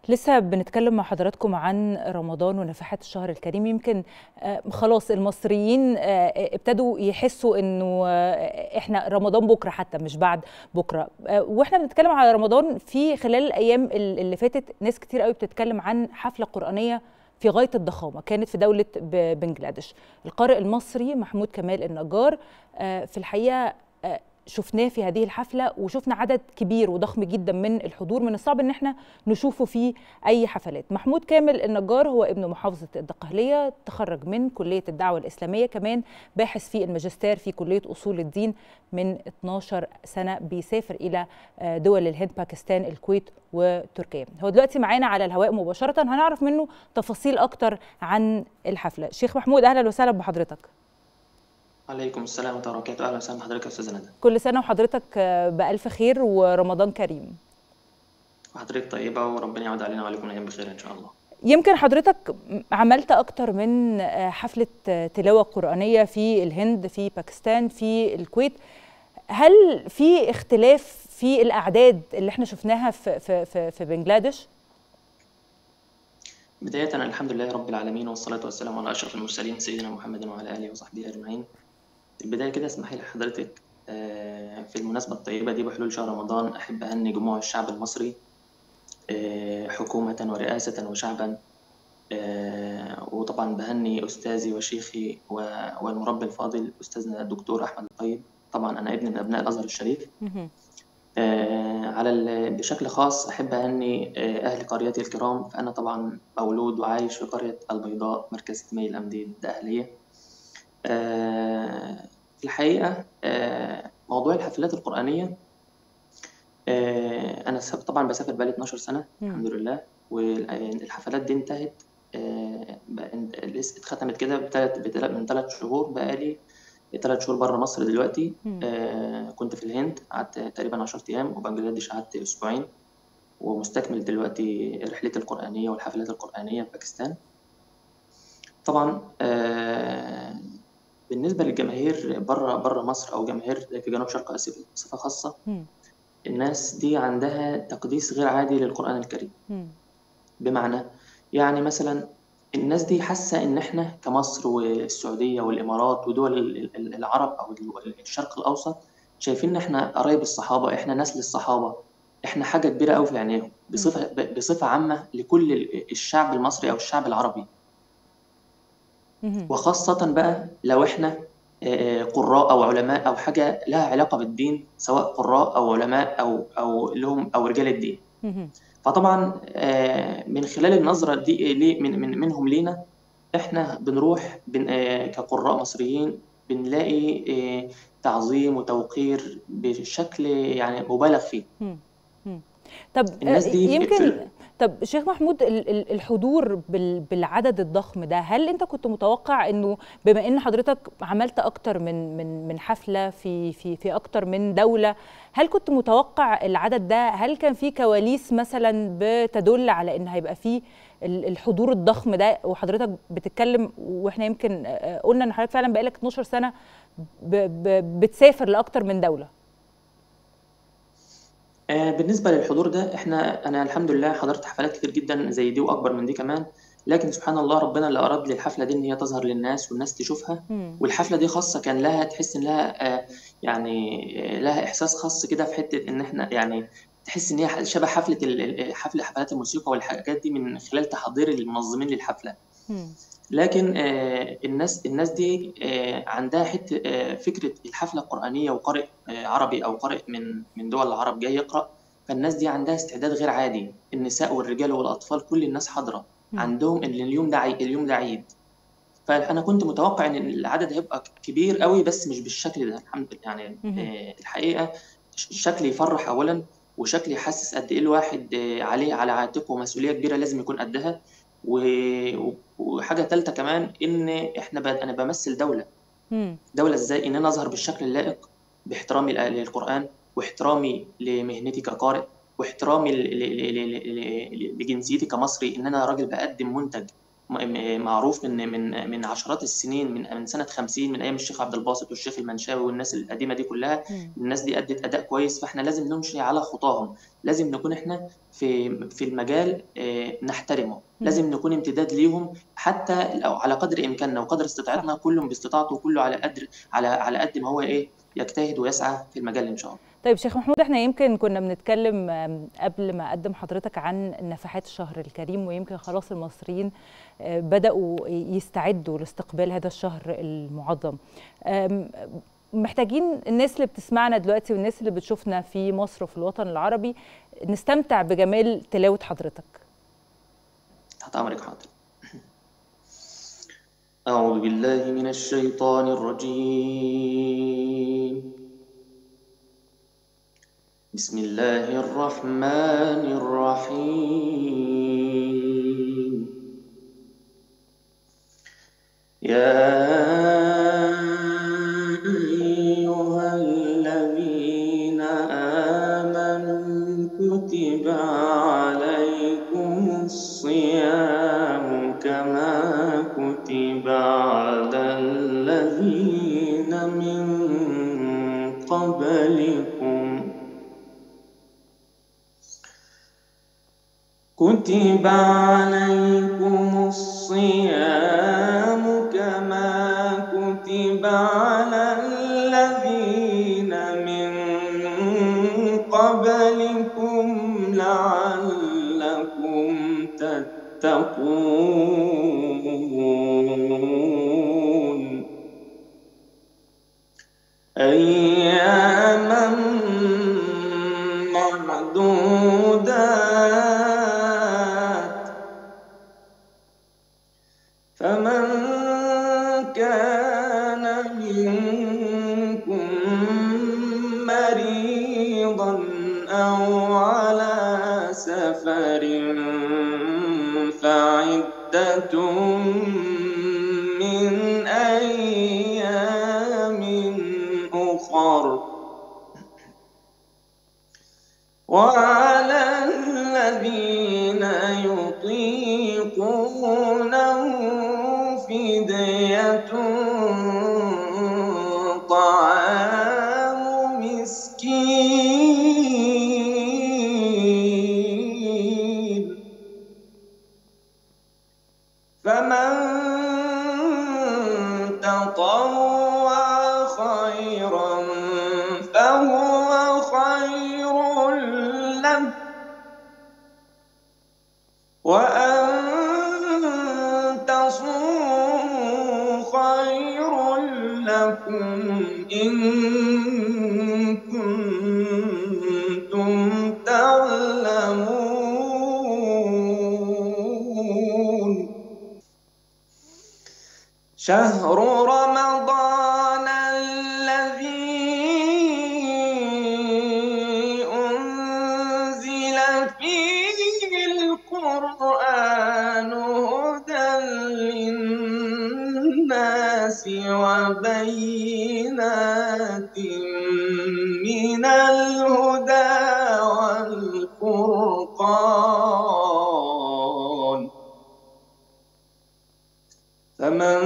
لسه بنتكلم مع حضراتكم عن رمضان ونفحات الشهر الكريم يمكن آه، خلاص المصريين آه، ابتدوا يحسوا انه آه، احنا رمضان بكره حتى مش بعد بكره آه، واحنا بنتكلم على رمضان في خلال الايام ال- اللي فاتت ناس كتير قوي بتتكلم عن حفله قرانيه في غايه الضخامه كانت في دوله ب- بنجلاديش القارئ المصري محمود كمال النجار آه، في الحقيقه آه، شفناه في هذه الحفله وشفنا عدد كبير وضخم جدا من الحضور من الصعب ان احنا نشوفه في اي حفلات محمود كامل النجار هو ابن محافظه الدقهليه تخرج من كليه الدعوه الاسلاميه كمان باحث في الماجستير في كليه اصول الدين من 12 سنه بيسافر الى آه، دول الهند باكستان الكويت وتركيا هو دلوقتي معانا على الهواء مباشره هنعرف منه تفاصيل اكتر عن الحفله شيخ محمود اهلا وسهلا بحضرتك عليكم السلام ورحمة الله وبركاته أهلا وسهلا بحضرتك يا أستاذة ندى كل سنه وحضرتك آه، بالف خير ورمضان كريم وحضرتك طيبة وربنا يعود علينا وعليكم الأيام بخير إن شاء الله يمكن حضرتك عملت أكتر من آه، حفلة آه، تلاوة قرآنية في الهند في باكستان في الكويت هل في اختلاف في الأعداد اللي احنا شفناها في, في, في, في بنجلاديش؟ بداية الحمد لله رب العالمين والصلاة والسلام على أشرف المرسلين سيدنا محمد وعلى آله وصحبه أجمعين البداية كده اسمحي لحضرتك آه، في المناسبة الطيبة دي بحلول شهر رمضان أحب أهني جموع الشعب المصري آه، حكومة ورئاسة وشعبا آه، وطبعا بهني أستاذي وشيخي و- والمربي الفاضل أستاذنا الدكتور أحمد الطيب طبعا أنا ابن من أبناء الأزهر الشريف مهم. آه، على ال- بشكل خاص أحب أهني آه، أهل قريتي الكرام فأنا طبعا مولود وعايش في قرية البيضاء مركز مي الأمديد الدقهلية آه، في الحقيقة آه، موضوع الحفلات القرآنية آه، أنا سب- طبعا بسافر بقالي 12 سنة مم. الحمد لله والحفلات دي انتهت آه، بقى- لسه اتختمت كده بتلات بتلات من ثلاث شهور بقالي ثلاث شهور بره مصر دلوقتي مم. آه، كنت في الهند قعدت تقريبا 10 أيام وبنجلاديش قعدت أسبوعين ومستكمل دلوقتي رحلتي القرآنية والحفلات القرآنية في باكستان طبعا آه، بالنسبة للجماهير بره بره مصر أو جماهير في جنوب شرق آسيا بصفة خاصة مم. الناس دي عندها تقديس غير عادي للقرآن الكريم مم. بمعنى يعني مثلا الناس دي حاسة إن إحنا كمصر والسعودية والإمارات ودول ال- ال- العرب أو ال- الشرق الأوسط شايفين إن إحنا قرايب الصحابة إحنا نسل الصحابة إحنا حاجة كبيرة أوي في عينيهم بصفة ب- بصفة عامة لكل ال- الشعب المصري أو الشعب العربي مهم. وخاصة بقى لو إحنا آه، قراء أو علماء أو حاجة لها علاقة بالدين سواء قراء أو علماء أو أو لهم أو رجال الدين مهم. فطبعا آه، من خلال النظرة دي ليه- من من منهم لينا احنا بنروح بن آه، كقراء مصريين بنلاقي آه، تعظيم وتوقير بشكل يعني مبالغ فيه مم. مم. طب الناس آه، دي في- يمكن في- طب شيخ محمود ال- ال- الحضور بال- بالعدد الضخم ده هل انت كنت متوقع انه بما ان حضرتك عملت اكتر من من من حفله في في في اكتر من دوله هل كنت متوقع العدد ده هل كان في كواليس مثلا بتدل على ان هيبقى في ال- الحضور الضخم ده وحضرتك بتتكلم واحنا يمكن آه، قلنا ان حضرتك فعلا بقالك 12 سنه ب ب بتسافر لاكتر من دوله آه، بالنسبة للحضور ده احنا انا الحمد لله حضرت حفلات كتير جدا زي دي واكبر من دي كمان لكن سبحان الله ربنا اللي اراد لي الحفلة دي ان هي تظهر للناس والناس تشوفها مم. والحفلة دي خاصة كان لها تحس إن لها آه، يعني آه، لها إحساس خاص كده في حتة إن إحنا يعني تحس إن هي شبه حفلة ال- ال- حفلة حفلات الموسيقى والحاجات دي من خلال تحضير المنظمين للحفلة مم. لكن آه، الناس الناس دي آه، عندها حتة آه، فكرة الحفلة القرآنية وقارئ آه، عربي أو قارئ من من دول العرب جاي يقرأ فالناس دي عندها استعداد غير عادي النساء والرجال والأطفال كل الناس حاضرة مم. عندهم إن اليوم ده عيد اليوم ده عيد فانا كنت متوقع ان العدد هيبقى كبير قوي بس مش بالشكل ده الحمد لله يعني مهم. آه، الحقيقه ش- شكل يفرح اولا وشكل يحسس قد ايه الواحد آه، عليه على عاتقه مسؤوليه كبيره لازم يكون قدها و- وحاجه ثالثه كمان ان احنا ب... انا بمثل دوله مم. دوله ازاي ان انا اظهر بالشكل اللائق باحترامي لل- للقران واحترامي لمهنتي كقارئ واحترامي ل- ل- ل- ل- ل- لجنسيتي كمصري ان انا راجل بقدم منتج معروف من من من عشرات السنين من من سنه 50 من ايام الشيخ عبد الباسط والشيخ المنشاوي والناس القديمه دي كلها الناس دي ادت اداء كويس فاحنا لازم نمشي على خطاهم لازم نكون احنا في في المجال نحترمه لازم نكون امتداد ليهم حتى لو على قدر امكاننا وقدر استطاعتنا كل باستطاعته وكله على قدر على على قد ما هو ايه يجتهد ويسعى في المجال ان شاء الله طيب شيخ محمود احنا يمكن كنا بنتكلم قبل ما اقدم حضرتك عن نفحات الشهر الكريم ويمكن خلاص المصريين بداوا يستعدوا لاستقبال هذا الشهر المعظم محتاجين الناس اللي بتسمعنا دلوقتي والناس اللي بتشوفنا في مصر وفي الوطن العربي نستمتع بجمال تلاوه حضرتك تحت امرك حاضر أعوذ بالله من الشيطان الرجيم بسم الله الرحمن الرحيم يا أيها الذين آمنوا كتب عليكم الصيام كما كتب على الذين من قبلكم كتب عليكم الصيام كما كتب على الذين من قبلكم لعلكم تتقون أياما معدودات فمن كان منكم مريضا أو على سفر فعدة من أيام أخر وعلى الذين يطيقونه فدية طعام مسكين فمن تطوع خيرا فهو خير له وأن تصوموا خير لكم إن كنتم تعلمون شهر رمضان الذي أنزل فيه القرآن هدى للناس وبينات من الهدى والفرقان فمن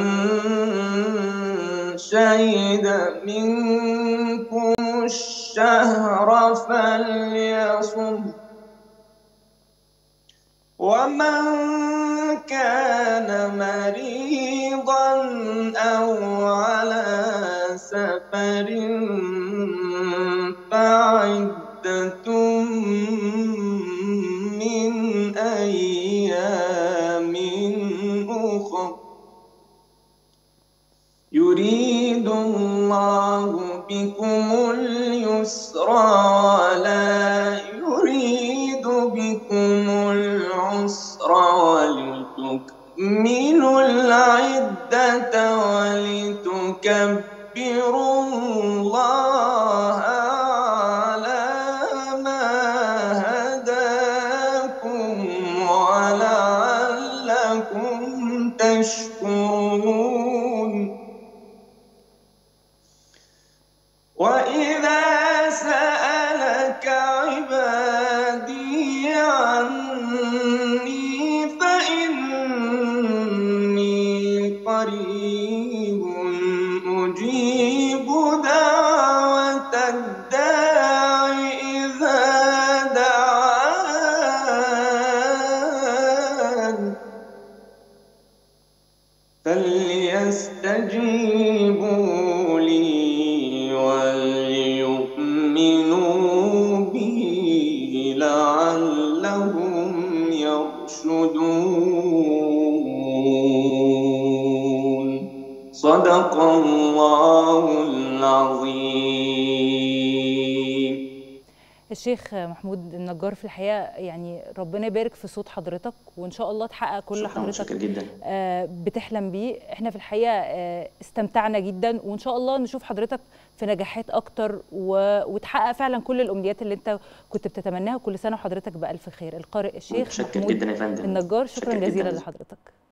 شهد منكم الشهر فليصم ومن كان مريضا أو على سفر فعدة من أيام أخر يريد الله بكم اليسر ولا يريد بكم العسر ولتكملوا العدة ولتكبروا الله على ما هداكم ولعلكم تشكرون وإذا سألك عبادي عني فإني فليستجيبوا لي وليؤمنوا بي لعلهم يرشدون صدق الله العظيم الشيخ محمود النجار في الحقيقه يعني ربنا يبارك في صوت حضرتك وان شاء الله تحقق كل شكرا حضرتك متشكر جدا آه، بتحلم بيه احنا في الحقيقه آه، استمتعنا جدا وان شاء الله نشوف حضرتك في نجاحات اكتر و... وتحقق فعلا كل الامنيات اللي انت كنت بتتمناها كل سنه وحضرتك بالف خير القارئ الشيخ متشكر محمود جدا يا فندم النجار شكرا متشكر جزيلا جدا لحضرتك